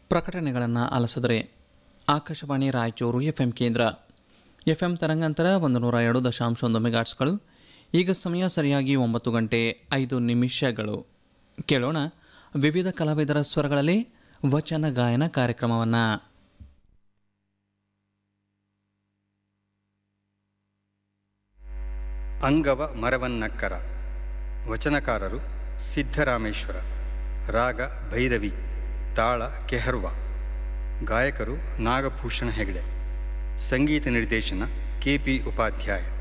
ಪ್ರಕಟಣೆಗಳನ್ನು ಆಲಿಸಿದರೆ Akashvani Raichur F M ಕೇಂದ್ರ F M ತರಂಗಾಂತರ ಒಂದು ನೂರ ಎರಡು ದಶಾಂಶ ಒಂದು ಮೆಗಾಟ್ಸ್ಗಳು ಈಗ ಸಮಯ ಸರಿಯಾಗಿ ಒಂಬತ್ತು ಗಂಟೆ ಐದು ನಿಮಿಷಗಳು ಕೇಳೋಣ ವಿವಿಧ ಕಲಾವಿದರ ಸ್ವರಗಳಲ್ಲಿ ವಚನ ಗಾಯನ ಕಾರ್ಯಕ್ರಮವನ್ನು ಅಂಗವ ಮರವನ್ನಕ್ಕರ ವಚನಕಾರರು ಸಿದ್ದರಾಮೇಶ್ವರ ರಾಗ ಭೈರವಿ ತಾಳ ಕೆಹರ್ವ ಗಾಯಕರು ನಾಗಭೂಷಣ ಹೆಗಡೆ ಸಂಗೀತ ನಿರ್ದೇಶನ ಕೆ ಪಿ ಉಪಾಧ್ಯಾಯ